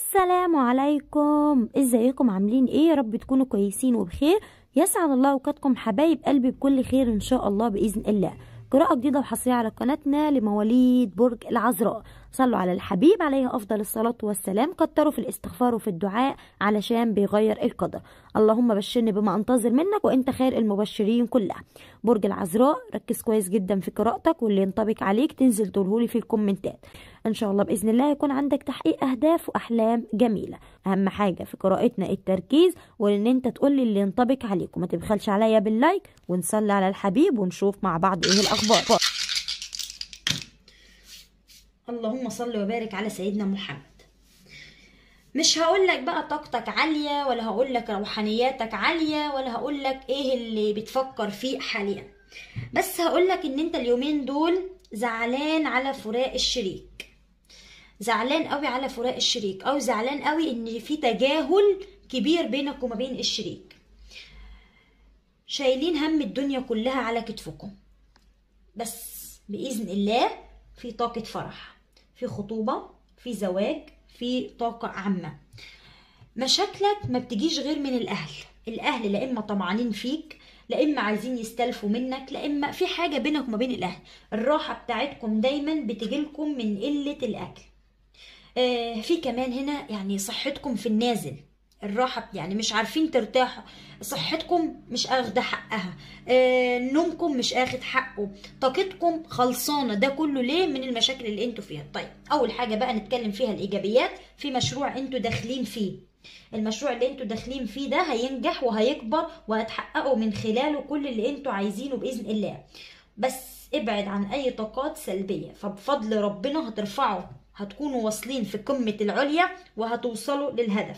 السلام عليكم ازيكم عاملين ايه يا رب تكونوا كويسين وبخير يسعد الله اوقاتكم حبايب قلبي بكل خير ان شاء الله باذن الله قراءة جديدة وحصرية على قناتنا لمواليد برج العذراء صلوا على الحبيب عليه أفضل الصلاة والسلام كتروا في الاستغفار وفي الدعاء علشان بيغير القدر اللهم بشرني بما أنتظر منك وأنت خير المبشرين كلها برج العذراء ركز كويس جدا في قراءتك واللي ينطبق عليك تنزل تقولهولي في الكومنتات إن شاء الله بإذن الله يكون عندك تحقيق أهداف وأحلام جميلة أهم حاجة في قراءتنا التركيز وإن أنت تقولي اللي ينطبق عليك وما تبخلش عليا باللايك ونصلي على الحبيب ونشوف مع بعض إيه الأخبار اللهم صل وبارك على سيدنا محمد مش هقول لك بقى طاقتك عالية ولا هقول لك روحانياتك عالية ولا هقول لك ايه اللي بتفكر فيه حاليا بس هقول لك ان انت اليومين دول زعلان على فراق الشريك زعلان قوي على فراق الشريك او زعلان قوي ان في تجاهل كبير بينك وما بين الشريك شايلين هم الدنيا كلها على كتفكم بس بإذن الله في طاقة فرح في خطوبة في زواج في طاقة عامة مشاكلك ما بتجيش غير من الأهل الأهل لا إما طمعانين فيك لا إما عايزين يستلفوا منك لا إما في حاجة بينك وما بين الأهل الراحة بتاعتكم دايما بتجيلكم من قلة الأكل آه في كمان هنا يعني صحتكم في النازل الراحة يعني مش عارفين ترتاحوا صحتكم مش اخده حقها آه، نومكم مش اخد حقه طاقتكم خلصانه ده كله ليه من المشاكل اللي انتوا فيها طيب اول حاجه بقى نتكلم فيها الايجابيات في مشروع انتوا داخلين فيه المشروع اللي انتوا داخلين فيه ده هينجح وهيكبر وهتحققوا من خلاله كل اللي انتوا عايزينه باذن الله بس ابعد عن اي طاقات سلبيه فبفضل ربنا هترفعوا هتكونوا واصلين في قمه العليا وهتوصلوا للهدف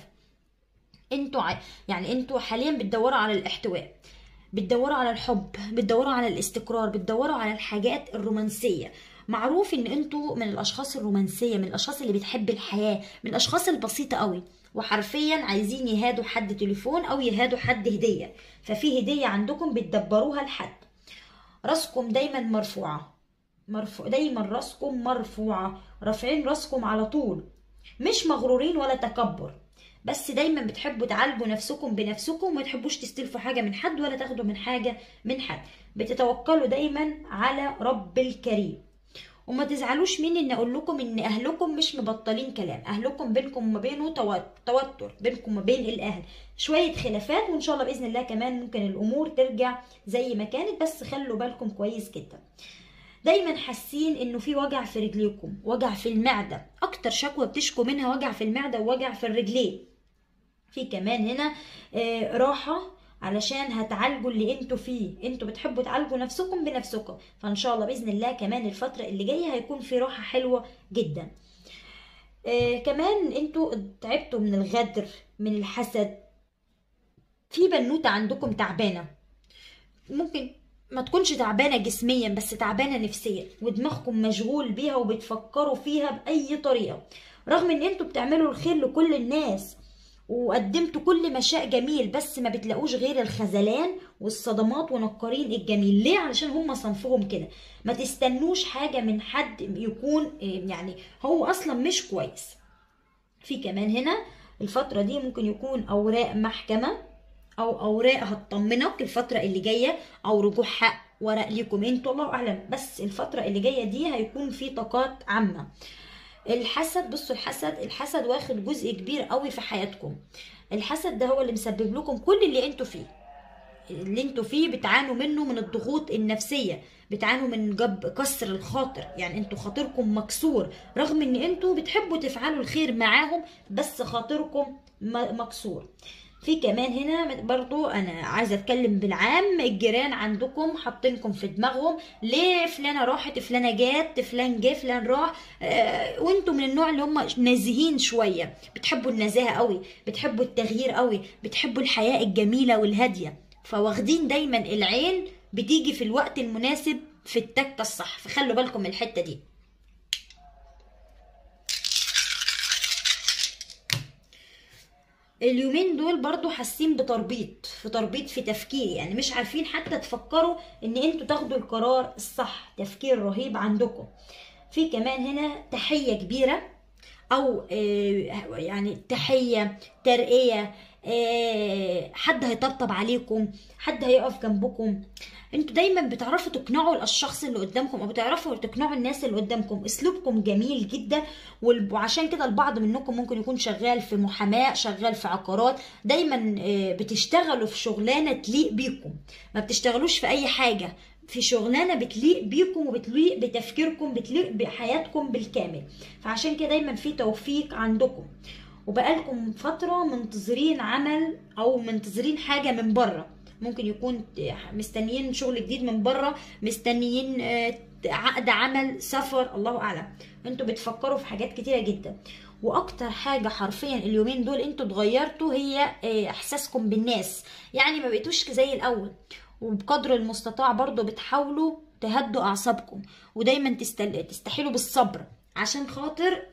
انتوا ع- يعني انتوا حاليا بتدوروا على الاحتواء بتدوروا على الحب بتدوروا على الاستقرار بتدوروا على الحاجات الرومانسيه معروف ان انتوا من الاشخاص الرومانسيه من الاشخاص اللي بتحب الحياه من الاشخاص البسيطه قوي وحرفيا عايزين يهادوا حد تليفون او يهادوا حد هديه ففي هديه عندكم بتدبروها لحد راسكم دايما مرفوعه مرفوع دايما راسكم مرفوعه رافعين راسكم على طول مش مغرورين ولا تكبر بس دايما بتحبوا تعالجوا نفسكم بنفسكم وما تحبوش تستلفوا حاجه من حد ولا تاخدوا من حاجه من حد بتتوكلوا دايما على رب الكريم وما تزعلوش مني ان اقول لكم ان اهلكم مش مبطلين كلام اهلكم بينكم وما بينه تو- توتر بينكم وما بين الاهل شويه خلافات وان شاء الله باذن الله كمان ممكن الامور ترجع زي ما كانت بس خلوا بالكم كويس جدا دايما حاسين انه في وجع في رجليكم وجع في المعده اكتر شكوى بتشكوا منها وجع في المعده ووجع في الرجلين في كمان هنا آه، راحة علشان هتعالجوا اللي انتوا فيه انتوا بتحبوا تعالجوا نفسكم بنفسكم فان شاء الله باذن الله كمان الفتره اللي جايه هيكون في راحه حلوه جدا آه كمان انتوا تعبتوا من الغدر من الحسد في بنوته عندكم تعبانه ممكن ما تكونش تعبانه جسميا بس تعبانه نفسيا ودماغكم مشغول بيها وبتفكروا فيها باي طريقه رغم ان انتوا بتعملوا الخير لكل الناس وقدمتوا كل ما شاء جميل بس ما بتلاقوش غير الخذلان والصدمات ونكرين الجميل ليه علشان هم صنفهم كده ما تستنوش حاجه من حد يكون آه، يعني هو اصلا مش كويس في كمان هنا الفترة دي ممكن يكون أوراق محكمة أو أوراق هتطمنك الفترة اللي جاية أو رجوع حق ورق ليكم انتوا الله أعلم بس الفترة اللي جاية دي هيكون في طاقات عامة الحسد بصوا الحسد الحسد واخد جزء كبير قوي في حياتكم الحسد ده هو اللي مسبب لكم كل اللي انتوا فيه اللي انتوا فيه بتعانوا منه من الضغوط النفسية بتعانوا من جب كسر الخاطر يعني انتوا خاطركم مكسور رغم ان انتوا بتحبوا تفعلوا الخير معاهم بس خاطركم م- مكسور في كمان هنا برضو انا عايزه اتكلم بالعام الجيران عندكم حاطينكم في دماغهم ليه فلانه راحت فلانه جات فلان جه فلان راح آه وانتم من النوع اللي هم نازهين شويه بتحبوا النزاهه قوي بتحبوا التغيير قوي بتحبوا الحياه الجميله والهاديه فواخدين دايما العين بتيجي في الوقت المناسب في التكه الصح فخلوا بالكم من الحته دي اليومين دول برضو حاسين بتربيط في تربيط في تفكير يعني مش عارفين حتى تفكروا ان انتوا تاخدوا القرار الصح تفكير رهيب عندكم في كمان هنا تحية كبيرة او آه، يعني تحيه ترقيه آه، حد هيطبطب عليكم حد هيقف جنبكم انتوا دايما بتعرفوا تقنعوا الشخص اللي قدامكم او بتعرفوا تقنعوا الناس اللي قدامكم اسلوبكم جميل جدا وال- وعشان كده البعض منكم ممكن يكون شغال في محاماة شغال في عقارات دايما آه، بتشتغلوا في شغلانة تليق بيكم ما بتشتغلوش في اي حاجة في شغلانة بتليق بيكم وبتليق بتفكيركم بتليق بحياتكم بالكامل فعشان كده دايما في توفيق عندكم وبقالكم فترة منتظرين عمل أو منتظرين حاجة من بره ممكن يكون مستنيين شغل جديد من بره مستنيين آه، عقد عمل سفر الله أعلم انتوا بتفكروا في حاجات كتيرة جدا واكتر حاجة حرفيا اليومين دول انتوا اتغيرتوا هي آه، احساسكم بالناس يعني ما بقيتوش زي الاول وبقدر المستطاع برضو بتحاولوا تهدوا اعصابكم ودايما تستل... تستحيلوا بالصبر عشان خاطر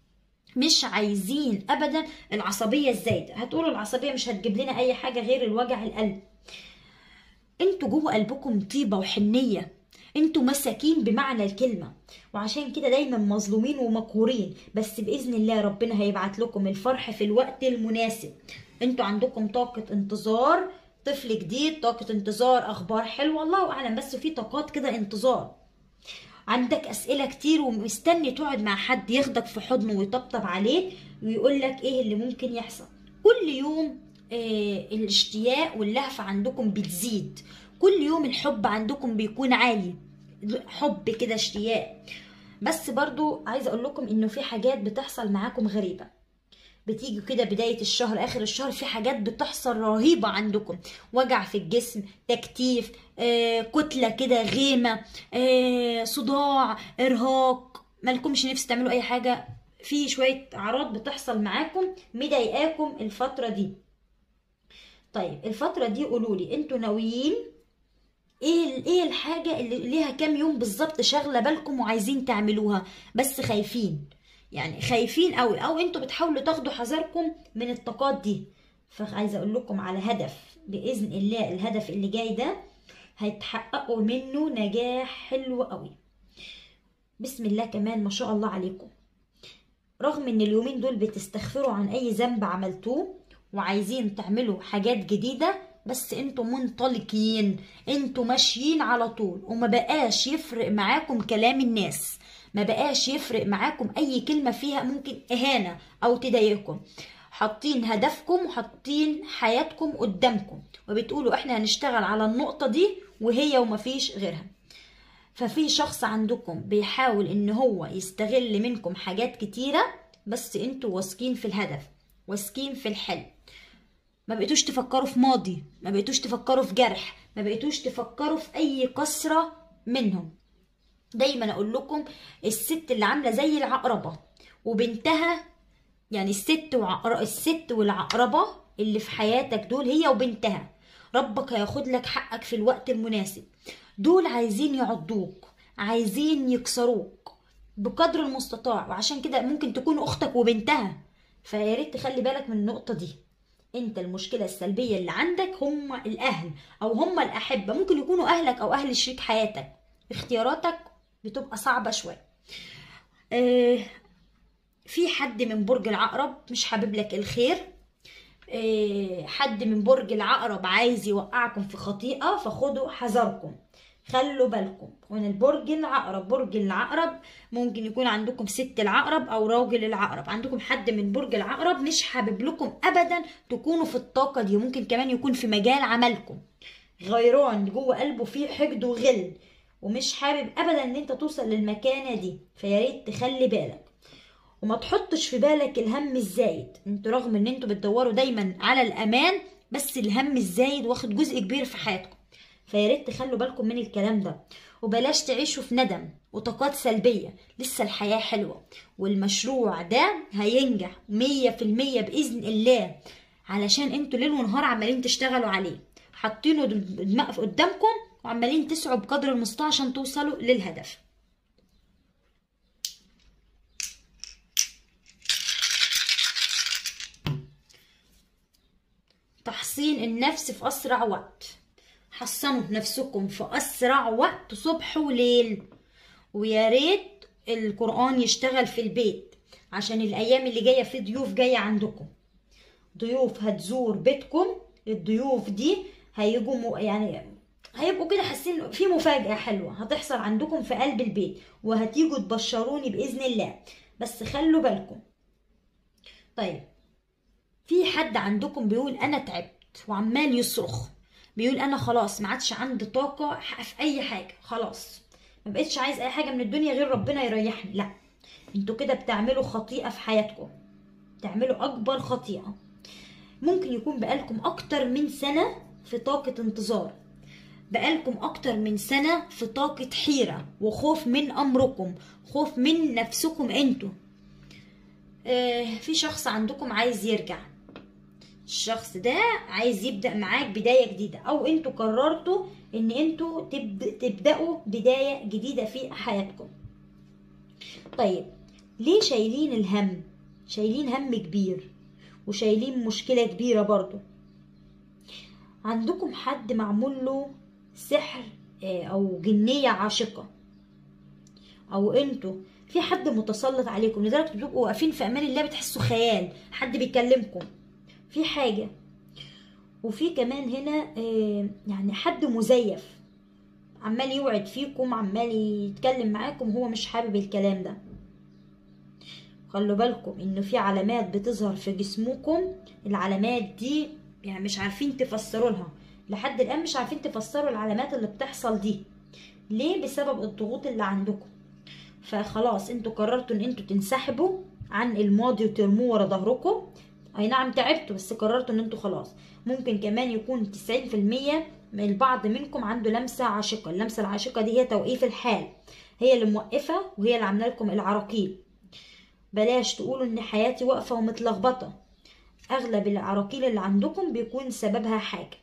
مش عايزين ابدا العصبيه الزايده هتقولوا العصبيه مش هتجيب لنا اي حاجه غير الوجع القلب انتوا جوه قلبكم طيبه وحنيه انتوا مساكين بمعنى الكلمه وعشان كده دايما مظلومين ومقهورين بس باذن الله ربنا هيبعت لكم الفرح في الوقت المناسب انتوا عندكم طاقه انتظار طفل جديد طاقه انتظار اخبار حلوه الله اعلم بس في طاقات كده انتظار عندك اسئله كتير ومستني تقعد مع حد ياخدك في حضنه ويطبطب عليك ويقول لك ايه اللي ممكن يحصل كل يوم آه الاشتياق واللهفه عندكم بتزيد كل يوم الحب عندكم بيكون عالي حب كده اشتياق بس برضو عايزه اقول لكم انه في حاجات بتحصل معاكم غريبه بتيجي كده بداية الشهر آخر الشهر في حاجات بتحصل رهيبة عندكم وجع في الجسم تكتيف آه، كتلة كده غيمة آه، صداع إرهاق مالكمش نفس تعملوا أي حاجة في شوية أعراض بتحصل معاكم مضايقاكم الفترة دي طيب الفترة دي قولولي انتوا ناويين ايه ايه الحاجة اللي ليها كام يوم بالظبط شاغلة بالكم وعايزين تعملوها بس خايفين يعني خايفين قوي او انتوا بتحاولوا تاخدوا حذركم من الطاقات دي فعايزه اقول لكم على هدف باذن الله الهدف اللي جاي ده هيتحققوا منه نجاح حلو قوي بسم الله كمان ما شاء الله عليكم رغم ان اليومين دول بتستغفروا عن اي ذنب عملتوه وعايزين تعملوا حاجات جديدة بس انتوا منطلقين انتوا ماشيين على طول وما بقاش يفرق معاكم كلام الناس ما بقاش يفرق معاكم اي كلمة فيها ممكن اهانة او تضايقكم حاطين هدفكم وحاطين حياتكم قدامكم وبتقولوا احنا هنشتغل على النقطة دي وهي ومفيش غيرها ففي شخص عندكم بيحاول ان هو يستغل منكم حاجات كتيرة بس انتوا واثقين في الهدف واثقين في الحلم ما بقيتوش تفكروا في ماضي ما بقيتوش تفكروا في جرح ما بقيتوش تفكروا في اي كسرة منهم دايما اقول لكم الست اللي عامله زي العقربه وبنتها يعني الست وعقر... الست والعقربه اللي في حياتك دول هي وبنتها ربك هياخد لك حقك في الوقت المناسب دول عايزين يعضوك عايزين يكسروك بقدر المستطاع وعشان كده ممكن تكون اختك وبنتها فيا ريت تخلي بالك من النقطه دي انت المشكله السلبيه اللي عندك هم الاهل او هم الاحبه ممكن يكونوا اهلك او اهل شريك حياتك اختياراتك بتبقى صعبه شويه اه في حد من برج العقرب مش حابب لك الخير اه حد من برج العقرب عايز يوقعكم في خطيئه فخدوا حذركم خلوا بالكم من البرج العقرب برج العقرب ممكن يكون عندكم ست العقرب او راجل العقرب عندكم حد من برج العقرب مش حابب لكم ابدا تكونوا في الطاقه دي وممكن كمان يكون في مجال عملكم غيران جوه قلبه فيه حقد وغل ومش حابب ابدا ان انت توصل للمكانه دي فيا ريت تخلي بالك وما تحطش في بالك الهم الزايد انتوا رغم ان انتوا بتدوروا دايما على الامان بس الهم الزايد واخد جزء كبير في حياتكم فيا ريت تخلوا بالكم من الكلام ده وبلاش تعيشوا في ندم وطاقات سلبية لسه الحياة حلوة والمشروع ده هينجح مية في المية بإذن الله علشان انتوا ليل ونهار عمالين تشتغلوا عليه حاطينه دماغ قدامكم وعمالين تسعوا بقدر المستطاع عشان توصلوا للهدف تحصين النفس في أسرع وقت حصنوا نفسكم في أسرع وقت صبح وليل ويا ريت القرآن يشتغل في البيت عشان الايام اللي جايه في ضيوف جايه عندكم ضيوف هتزور بيتكم الضيوف دي هيجوا م... يعني هيبقوا كده حاسين في مفاجأة حلوة هتحصل عندكم في قلب البيت وهتيجوا تبشروني بإذن الله بس خلوا بالكم طيب في حد عندكم بيقول أنا تعبت وعمال يصرخ بيقول أنا خلاص ما عادش عندي طاقة في أي حاجة خلاص ما بقتش عايز أي حاجة من الدنيا غير ربنا يريحني لا انتوا كده بتعملوا خطيئة في حياتكم بتعملوا أكبر خطيئة ممكن يكون بقالكم أكتر من سنة في طاقة انتظار بقالكم أكتر من سنة في طاقة حيرة وخوف من أمركم خوف من نفسكم انتوا آه في شخص عندكم عايز يرجع الشخص ده عايز يبدأ معاك بداية جديدة أو انتوا قررتوا ان انتوا تبد... تبدأوا بداية جديدة في حياتكم طيب ليه شايلين الهم شايلين هم كبير وشايلين مشكلة كبيرة برضو عندكم حد معمول له سحر او جنية عاشقة او انتوا في حد متسلط عليكم لدرجة بتبقوا واقفين في امان الله بتحسوا خيال حد بيكلمكم في حاجة وفي كمان هنا يعني حد مزيف عمال يوعد فيكم عمال يتكلم معاكم هو مش حابب الكلام ده خلوا بالكم انه في علامات بتظهر في جسمكم العلامات دي يعني مش عارفين تفسروا لها لحد الان مش عارفين تفسروا العلامات اللي بتحصل دي ليه بسبب الضغوط اللي عندكم فخلاص انتوا قررتوا ان انتوا تنسحبوا عن الماضي وترموه ورا ظهركم اي نعم تعبتوا بس قررتوا ان انتوا خلاص ممكن كمان يكون 90% من البعض منكم عنده لمسة عاشقة اللمسة العاشقة دي هي توقيف الحال هي اللي موقفة وهي اللي عاملة لكم العراقيل بلاش تقولوا ان حياتي واقفة ومتلخبطة اغلب العراقيل اللي عندكم بيكون سببها حاجة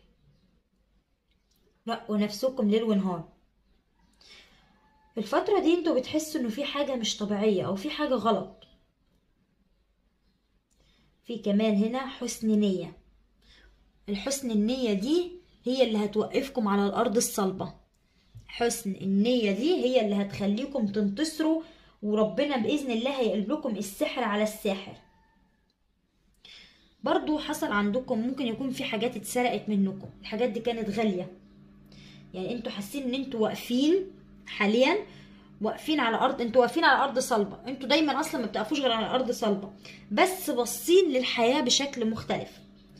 رقوا نفسكم ليل ونهار الفترة دي انتوا بتحسوا انه في حاجة مش طبيعية او في حاجة غلط في كمان هنا حسن نية الحسن النية دي هي اللي هتوقفكم على الأرض الصلبة حسن النية دي هي اللي هتخليكم تنتصروا وربنا بإذن الله هيقلب لكم السحر على الساحر برضو حصل عندكم ممكن يكون في حاجات اتسرقت منكم الحاجات دي كانت غالية يعني انتوا حاسين ان انتوا واقفين حاليا واقفين على ارض انتوا واقفين على ارض صلبه انتوا دايما اصلا ما بتقفوش غير على ارض صلبه بس باصين للحياه بشكل مختلف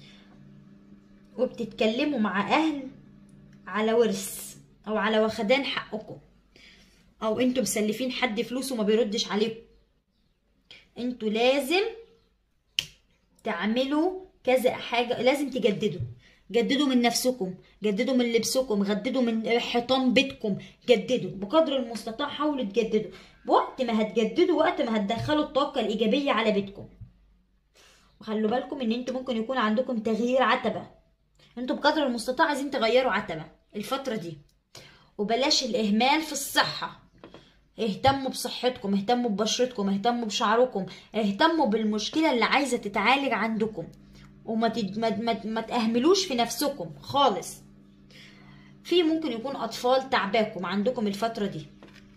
وبتتكلموا مع اهل على ورث او على وخدان حقكم او انتوا مسلفين حد فلوس وما بيردش عليكم انتوا لازم تعملوا كذا حاجه لازم تجددوا جددوا من نفسكم جددوا من لبسكم جددوا من حيطان بيتكم جددوا بقدر المستطاع حاولوا تجددوا وقت ما هتجددوا وقت ما هتدخلوا الطاقه الايجابيه على بيتكم وخلوا بالكم ان انتوا ممكن يكون عندكم تغيير عتبه انتوا بقدر المستطاع عايزين تغيروا عتبه الفتره دي وبلاش الاهمال في الصحه اهتموا بصحتكم اهتموا ببشرتكم اهتموا بشعركم اهتموا بالمشكله اللي عايزه تتعالج عندكم وما تد... ما... ما... ما تأهملوش في نفسكم خالص في ممكن يكون أطفال تعباكم عندكم الفترة دي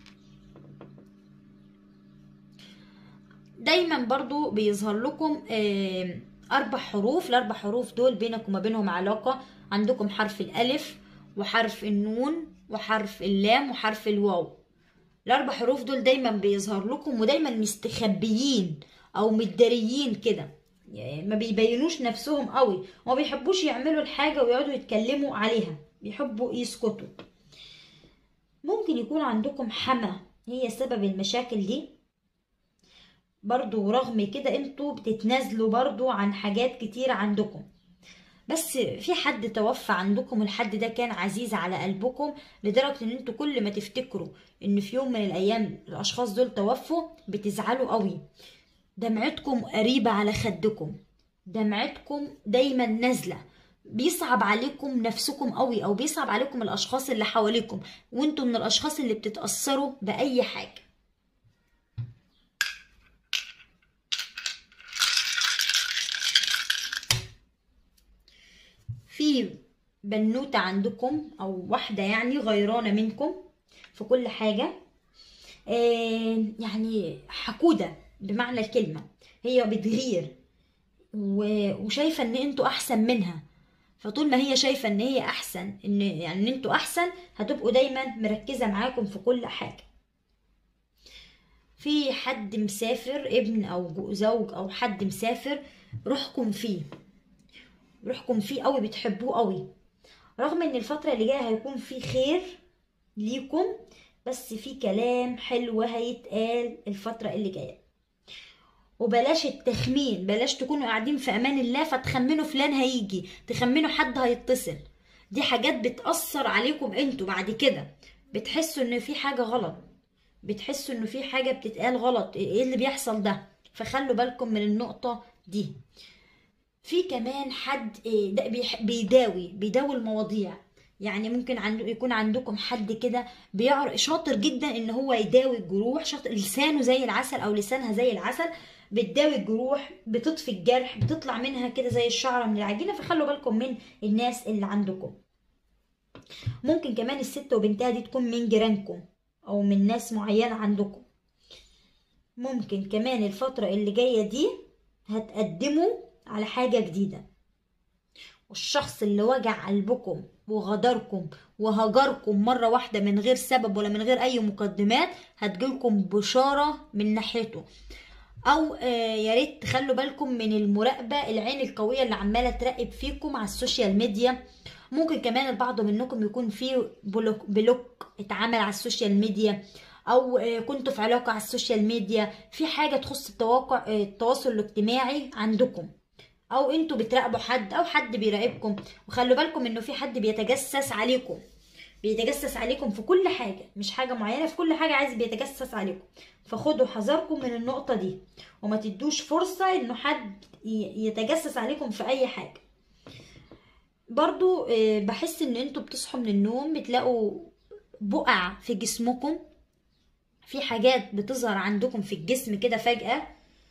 دايما برضو بيظهر لكم آه أربع حروف الأربع حروف دول بينك وما بينهم علاقة عندكم حرف الألف وحرف النون وحرف اللام وحرف الواو الأربع حروف دول دايما بيظهر لكم ودايما مستخبيين أو متداريين كده يعني ما بيبينوش نفسهم قوي وما بيحبوش يعملوا الحاجة ويقعدوا يتكلموا عليها بيحبوا يسكتوا ممكن يكون عندكم حما هي سبب المشاكل دي برضو رغم كده انتوا بتتنازلوا برضو عن حاجات كتير عندكم بس في حد توفى عندكم الحد ده كان عزيز على قلبكم لدرجة ان انتوا كل ما تفتكروا ان في يوم من الايام الاشخاص دول توفوا بتزعلوا قوي دمعتكم قريبة على خدكم دمعتكم دايما نازلة بيصعب عليكم نفسكم قوي او بيصعب عليكم الاشخاص اللي حواليكم وانتوا من الاشخاص اللي بتتأثروا بأي حاجة في بنوتة عندكم او واحدة يعني غيرانة منكم في كل حاجة آه يعني حقودة بمعنى الكلمة هي بتغير و- وشايفة ان انتوا احسن منها فطول ما هي شايفة ان هي احسن ان يعني ان انتوا احسن هتبقوا دايما مركزة معاكم في كل حاجة في حد مسافر ابن او جو- زوج او حد مسافر روحكم فيه روحكم فيه قوي بتحبوه قوي رغم ان الفترة اللي جاية هيكون في خير ليكم بس في كلام حلو هيتقال الفترة اللي جاية وبلاش التخمين بلاش تكونوا قاعدين في امان الله فتخمنوا فلان هيجي تخمنوا حد هيتصل دي حاجات بتأثر عليكم انتوا بعد كده بتحسوا ان في حاجة غلط بتحسوا انه في حاجة بتتقال غلط ايه اللي بيحصل ده فخلوا بالكم من النقطة دي في كمان حد إيه، ده بيح- بيداوي بيداوي المواضيع يعني ممكن عنده يكون عندكم حد كده بيعرف شاطر جدا ان هو يداوي الجروح شاطر لسانه زي العسل او لسانها زي العسل بتداوي الجروح بتطفي الجرح بتطلع منها كده زي الشعرة من العجينة فخلوا بالكم من الناس اللي عندكم ممكن كمان الست وبنتها دي تكون من جيرانكم او من ناس معينة عندكم ممكن كمان الفترة اللي جاية دي هتقدموا على حاجة جديدة والشخص اللي وجع قلبكم وغدركم وهجركم مرة واحدة من غير سبب ولا من غير أي مقدمات هتجيلكم بشارة من ناحيته أو آه، يا ريت تخلوا بالكم من المراقبة العين القوية اللي عمالة تراقب فيكم على السوشيال ميديا ممكن كمان البعض منكم يكون فيه بلوك, بلوك اتعمل على السوشيال ميديا او آه، كنتوا في علاقة على السوشيال ميديا في حاجة تخص التواقع آه، التواصل الاجتماعي عندكم او انتوا بتراقبوا حد او حد بيراقبكم وخلوا بالكم انه في حد بيتجسس عليكم بيتجسس عليكم في كل حاجة مش حاجة معينة في كل حاجة عايز بيتجسس عليكم فخدوا حذركم من النقطة دي وما تدوش فرصة انه حد ي- يتجسس عليكم في اي حاجة برضو آه، بحس ان انتوا بتصحوا من النوم بتلاقوا بقع في جسمكم في حاجات بتظهر عندكم في الجسم كده فجأة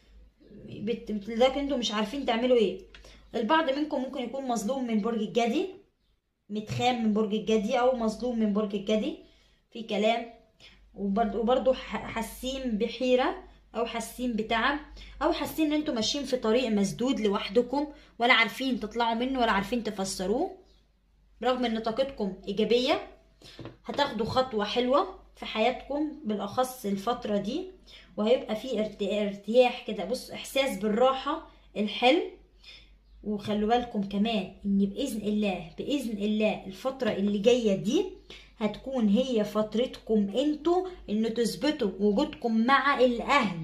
بت- بتلاقوا انتوا مش عارفين تعملوا ايه البعض منكم ممكن يكون مظلوم من برج الجدي متخام من برج الجدي او مظلوم من برج الجدي في كلام وبرضه وبرضه ح- حاسين بحيرة او حاسين بتعب او حاسين ان انتوا ماشيين في طريق مسدود لوحدكم ولا عارفين تطلعوا منه ولا عارفين تفسروه رغم ان طاقتكم ايجابية هتاخدوا خطوة حلوة في حياتكم بالاخص الفترة دي وهيبقى في ارت- ارتياح كده بص احساس بالراحة الحلو وخلوا بالكم كمان ان باذن الله باذن الله الفتره اللي جايه دي هتكون هي فترتكم انتوا ان تثبتوا وجودكم مع الاهل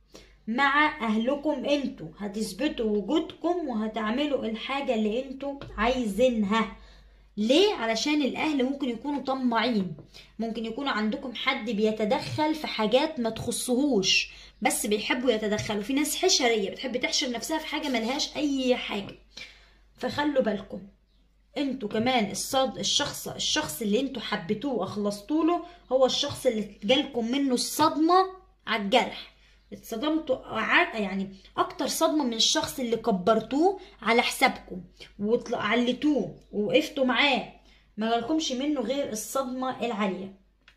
مع اهلكم انتوا هتثبتوا وجودكم وهتعملوا الحاجه اللي انتوا عايزينها ليه علشان الاهل ممكن يكونوا طماعين ممكن يكون عندكم حد بيتدخل في حاجات ما تخصهوش بس بيحبوا يتدخلوا في ناس حشريه بتحب تحشر نفسها في حاجه ملهاش اي حاجه فخلوا بالكم انتوا كمان الصد الشخص الشخص اللي انتوا حبيتوه واخلصتوا له هو الشخص اللي جالكم منه الصدمه على الجرح اتصدمتوا ع- يعني اكتر صدمه من الشخص اللي كبرتوه على حسابكم وعلتوه ووقفتوا معاه ما جالكمش منه غير الصدمه العاليه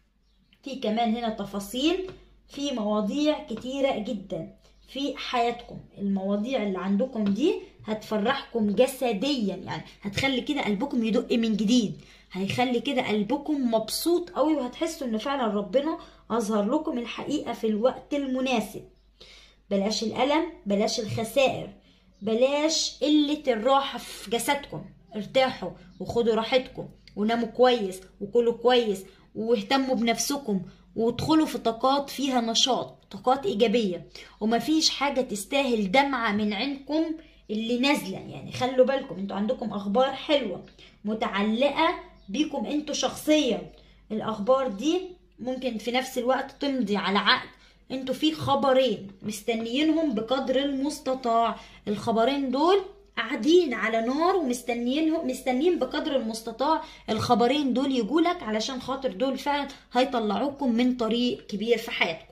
في كمان هنا تفاصيل في مواضيع كتيرة جدا في حياتكم المواضيع اللي عندكم دي هتفرحكم جسديا يعني هتخلي كده قلبكم يدق من جديد هيخلي كده قلبكم مبسوط قوي وهتحسوا ان فعلا ربنا اظهر لكم الحقيقة في الوقت المناسب بلاش الألم بلاش الخسائر بلاش قلة الراحة في جسدكم ارتاحوا وخدوا راحتكم وناموا كويس وكلوا كويس واهتموا بنفسكم وادخلوا في طاقات فيها نشاط طاقات إيجابية ومفيش حاجة تستاهل دمعة من عينكم اللي نازلة يعني خلوا بالكم انتوا عندكم أخبار حلوة متعلقة بيكم انتوا شخصيا الأخبار دي ممكن في نفس الوقت تمضي على عقد انتوا في خبرين مستنيينهم بقدر المستطاع الخبرين دول قاعدين على نار ومستنيينهم مستنيين بقدر المستطاع الخبرين دول يجولك علشان خاطر دول فعلا هيطلعوكم من طريق كبير في حياتكم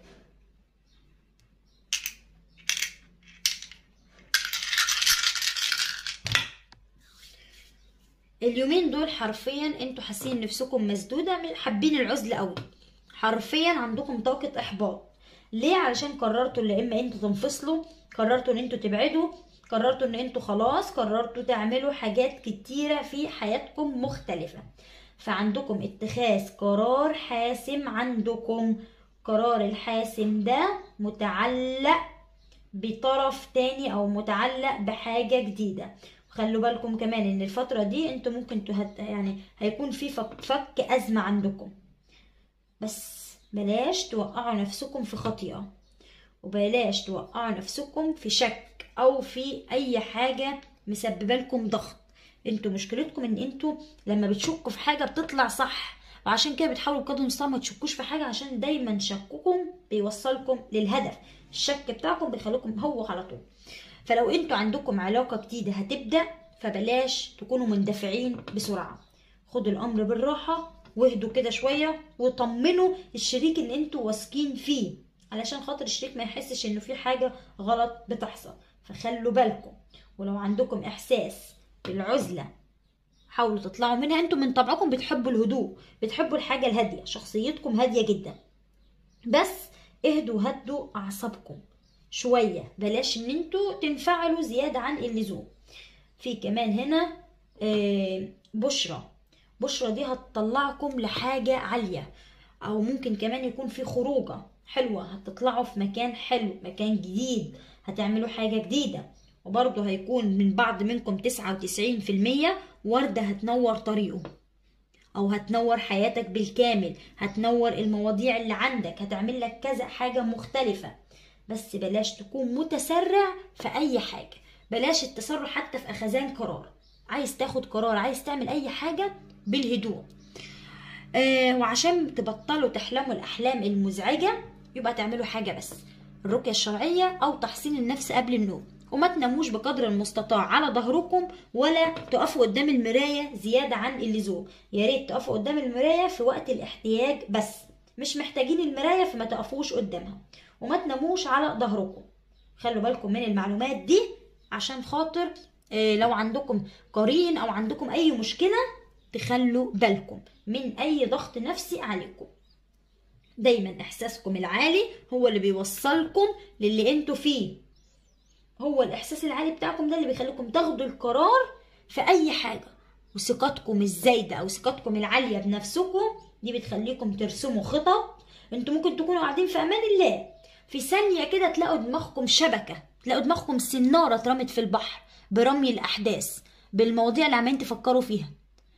اليومين دول حرفيا انتوا حاسين نفسكم مسدوده حابين العزله قوي حرفيا عندكم طاقه احباط ليه علشان قررتوا اللي اما انتوا تنفصلوا قررتوا ان انتوا تبعدوا قررتوا ان انتوا خلاص قررتوا تعملوا حاجات كتيرة في حياتكم مختلفة فعندكم اتخاذ قرار حاسم عندكم قرار الحاسم ده متعلق بطرف تاني او متعلق بحاجة جديدة خلوا بالكم كمان ان الفترة دي انتوا ممكن تهت... يعني هيكون في فك... فك ازمة عندكم بس بلاش توقعوا نفسكم في خطيئة وبلاش توقعوا نفسكم في شك او في اي حاجة مسببة لكم ضغط انتوا مشكلتكم ان انتوا لما بتشكوا في حاجة بتطلع صح وعشان كده بتحاولوا بقدر المستطاع ما تشكوش في حاجة عشان دايما شككم بيوصلكم للهدف الشك بتاعكم بيخليكم هو على طول فلو انتوا عندكم علاقة جديدة هتبدأ فبلاش تكونوا مندفعين بسرعة خدوا الأمر بالراحة واهدوا كده شوية وطمنوا الشريك ان انتوا واثقين فيه علشان خاطر الشريك ما يحسش انه في حاجة غلط بتحصل فخلوا بالكم ولو عندكم احساس بالعزلة حاولوا تطلعوا منها انتوا من طبعكم بتحبوا الهدوء بتحبوا الحاجة الهادية شخصيتكم هادية جدا بس اهدوا هدوا اعصابكم شوية بلاش ان انتوا تنفعلوا زيادة عن اللزوم في كمان هنا آه، بشرة بشرة دي هتطلعكم لحاجة عالية او ممكن كمان يكون في خروجة حلوة هتطلعوا في مكان حلو مكان جديد هتعملوا حاجة جديدة وبرضه هيكون من بعض منكم تسعة وتسعين في المية وردة هتنور طريقه او هتنور حياتك بالكامل هتنور المواضيع اللي عندك هتعمل لك كذا حاجة مختلفة بس بلاش تكون متسرع في اي حاجة بلاش التسرع حتى في اخذان قرار عايز تاخد قرار عايز تعمل اي حاجة بالهدوء آه وعشان تبطلوا تحلموا الاحلام المزعجة يبقى تعملوا حاجة بس الرقية الشرعية او تحصين النفس قبل النوم وما تناموش بقدر المستطاع على ظهركم ولا تقفوا قدام المراية زيادة عن اللزوم يا ريت تقفوا قدام المراية في وقت الاحتياج بس مش محتاجين المراية فما تقفوش قدامها وما تناموش على ظهركم خلوا بالكم من المعلومات دي عشان خاطر آه، لو عندكم قرين او عندكم اي مشكلة تخلوا بالكم من اي ضغط نفسي عليكم دايما احساسكم العالي هو اللي بيوصلكم للي انتوا فيه هو الاحساس العالي بتاعكم ده اللي بيخليكم تاخدوا القرار في اي حاجه وثقتكم الزايده او ثقتكم العاليه بنفسكم دي بتخليكم ترسموا خطط انتوا ممكن تكونوا قاعدين في امان الله في ثانيه كده تلاقوا دماغكم شبكه تلاقوا دماغكم سناره اترمت في البحر برمي الاحداث بالمواضيع اللي عمالين تفكروا فيها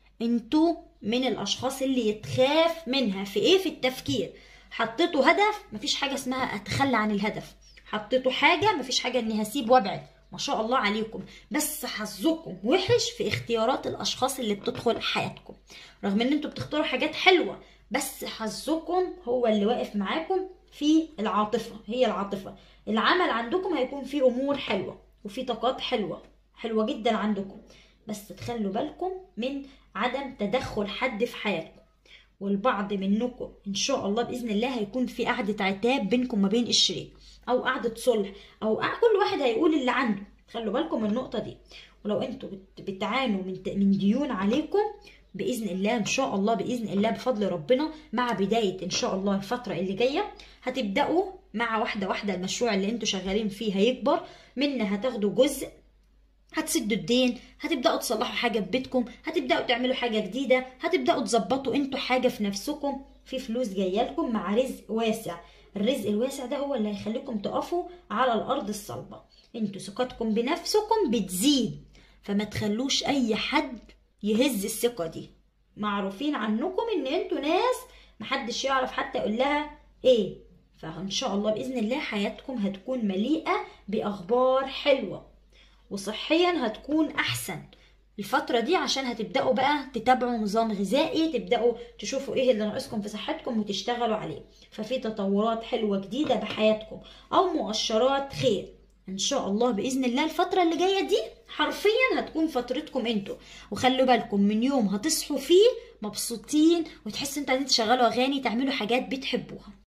انتوا من الاشخاص اللي يتخاف منها في ايه في التفكير حطيتوا هدف مفيش حاجه اسمها اتخلى عن الهدف حطيتوا حاجه مفيش حاجه اني هسيب وابعد ما شاء الله عليكم بس حظكم وحش في اختيارات الاشخاص اللي بتدخل حياتكم رغم ان انتوا بتختاروا حاجات حلوه بس حظكم هو اللي واقف معاكم في العاطفه هي العاطفه العمل عندكم هيكون فيه امور حلوه وفي طاقات حلوه حلوه جدا عندكم بس تخلوا بالكم من عدم تدخل حد في حياتكم والبعض منكم ان شاء الله باذن الله هيكون في قعده عتاب بينكم وما بين الشريك او قعده صلح او قع- كل واحد هيقول اللي عنده خلوا بالكم من النقطه دي ولو انتوا بت- بتعانوا من ت- من ديون عليكم باذن الله ان شاء الله باذن الله بفضل ربنا مع بدايه ان شاء الله الفتره اللي جايه هتبداوا مع واحده واحده المشروع اللي انتوا شغالين فيه هيكبر منه هتاخدوا جزء هتسدوا الدين هتبداوا تصلحوا حاجه في بيتكم هتبداوا تعملوا حاجه جديده هتبداوا تظبطوا انتوا حاجه في نفسكم في فلوس جايه لكم مع رزق واسع الرزق الواسع ده هو اللي هيخليكم تقفوا على الارض الصلبه انتوا ثقتكم بنفسكم بتزيد فما تخلوش اي حد يهز الثقه دي معروفين عنكم ان انتوا ناس محدش يعرف حتى يقول لها ايه فان شاء الله باذن الله حياتكم هتكون مليئه باخبار حلوه وصحيا هتكون احسن الفترة دي عشان هتبدأوا بقى تتابعوا نظام غذائي تبدأوا تشوفوا ايه اللي ناقصكم في صحتكم وتشتغلوا عليه ففي تطورات حلوة جديدة بحياتكم او مؤشرات خير ان شاء الله باذن الله الفتره اللي جايه دي حرفيا هتكون فترتكم انتوا وخلوا بالكم من يوم هتصحوا فيه مبسوطين وتحسوا انتوا عايزين تشغلوا اغاني تعملوا حاجات بتحبوها